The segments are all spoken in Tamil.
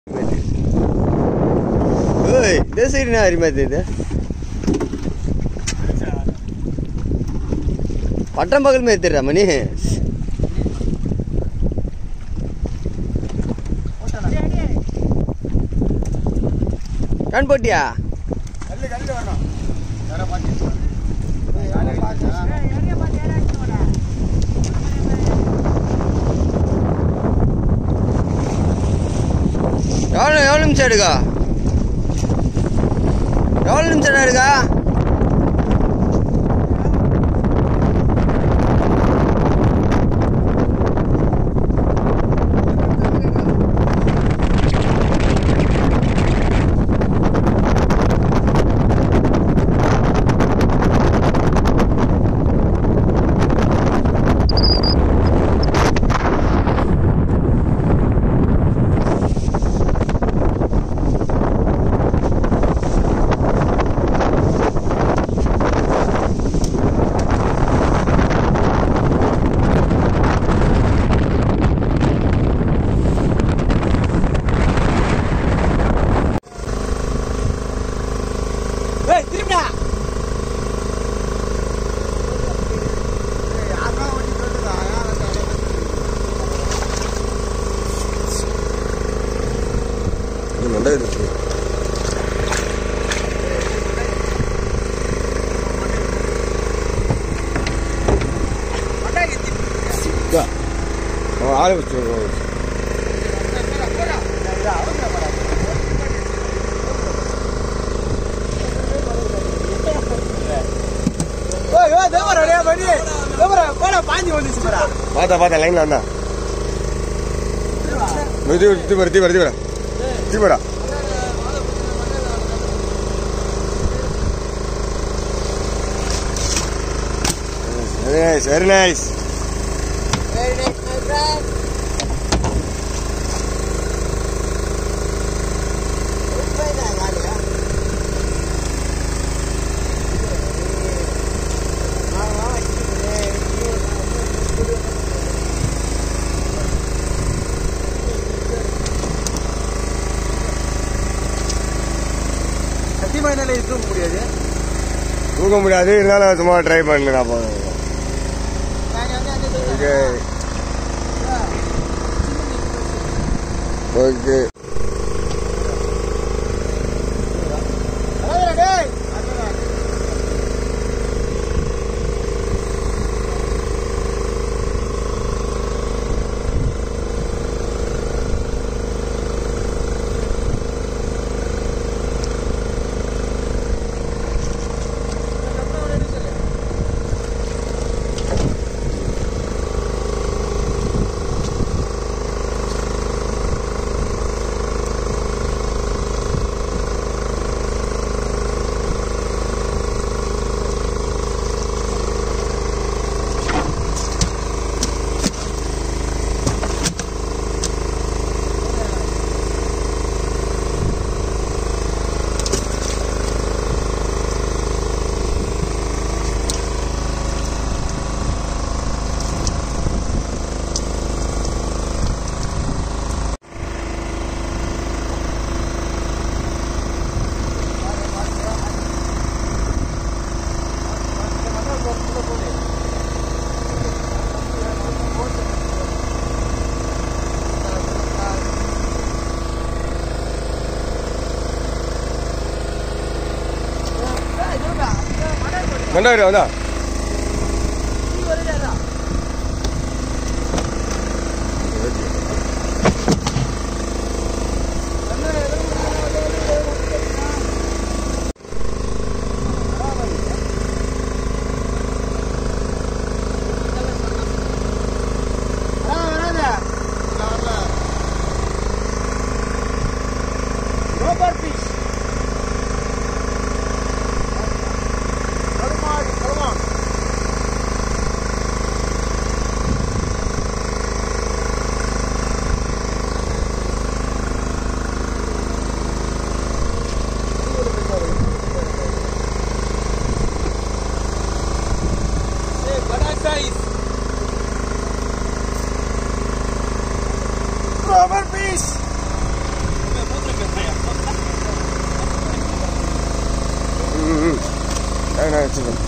ஓய் இந்த சைடு என்ன அருமையா தெரியுது பட்டம் பகல் மாதிரி தெரியுதா மணி கண் போட்டியா கல்லு கல்லு வேணும் வேற பாட்டி எவ்வளோ எவ்வளோ நிமிஷம் எடுக்கா எவ்வளோ நிமிஷம் எடுக்கா ஏய் திரும்பிடா அதான் வண்டி சொல்லுதா நல்லது ஆளை வச்சு ஓய் ஓய் தேவரா டேய் வண்டி தேவரா போடா பாஞ்சி வந்துச்சு பாரா பார்த்தா பார்த்தா லைன்ல வந்தா இது இது வர இது வர இது வர இது வர very nice very nice very nice my friend சத்தியமா என்னால இது தூக்க முடியாது தூக்க முடியாது இருந்தாலும் சும்மா ட்ரை பண்ணு நான் போதும் ஓகே ஓகே டேய் மண்டாயிரம் வந்தா ரோபர் பீஸ் கருமாடி கருமா ரோபர் பீஸ் என்ன வச்சுக்கோ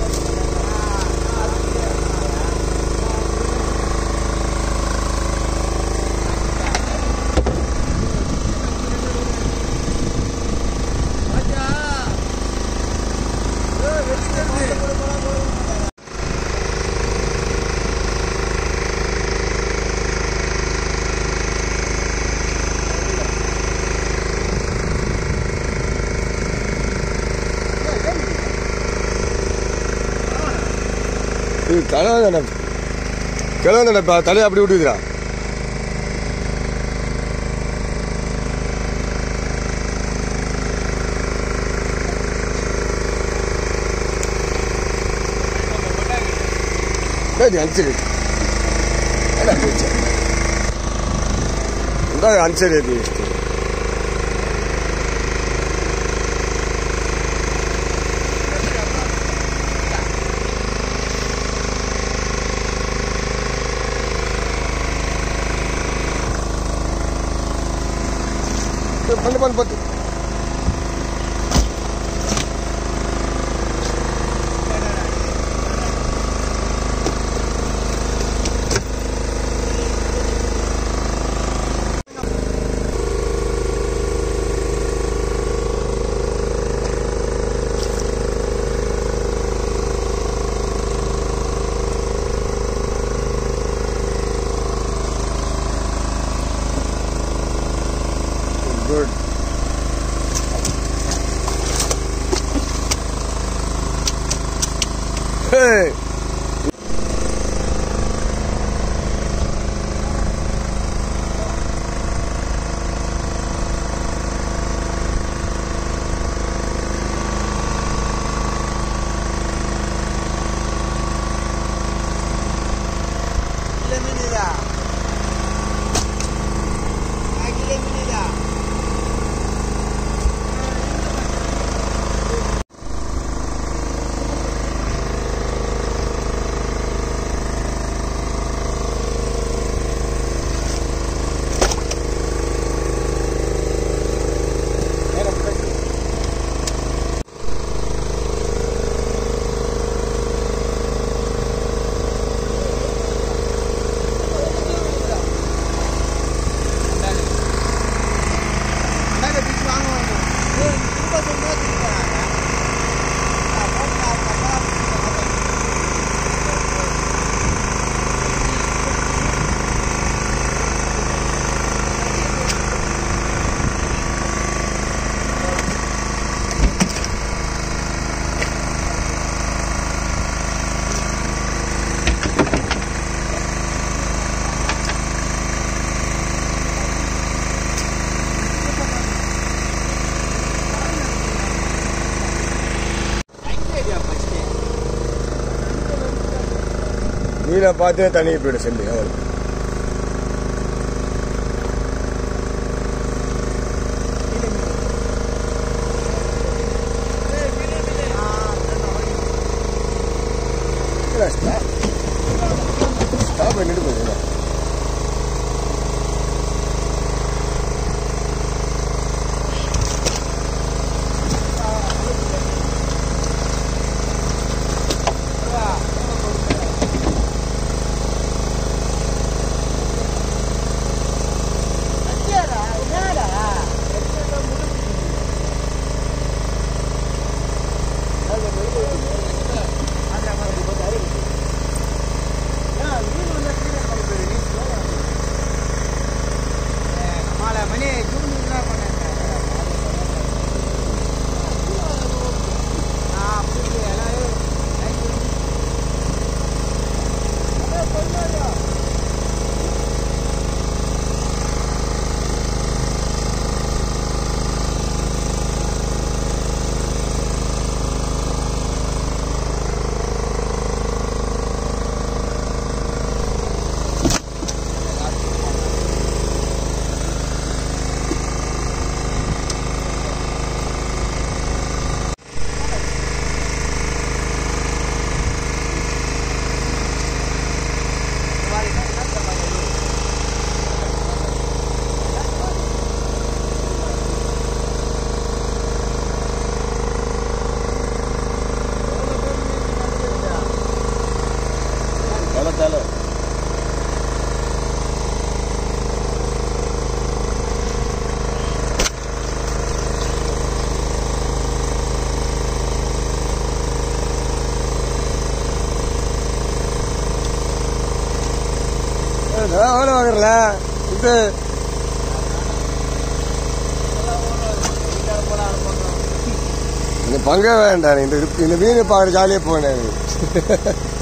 இது தலை தானே கிழவன் தானே தலையை அப்படி விட்டுக்குறா இது அனுசரி என்ன போச்சு இந்த அனுசரி இது பண்ணு பண்ணு பத்து good Hey! Gila mini dah. Ah, gila mini dah. Naga bisu angon. Eh, kita semua tidak ada. Apa apa apa. மீனை பார்த்தே தண்ணி போயிடும் சொல்லி அவள் ஸ்டாப் பண்ணிட்டு போகுது அதான் வேலை வாங்குறல இது இந்த பங்கே வேண்டாம் இந்த இந்த மீன் பார்க்குற ஜாலியாக போனேன்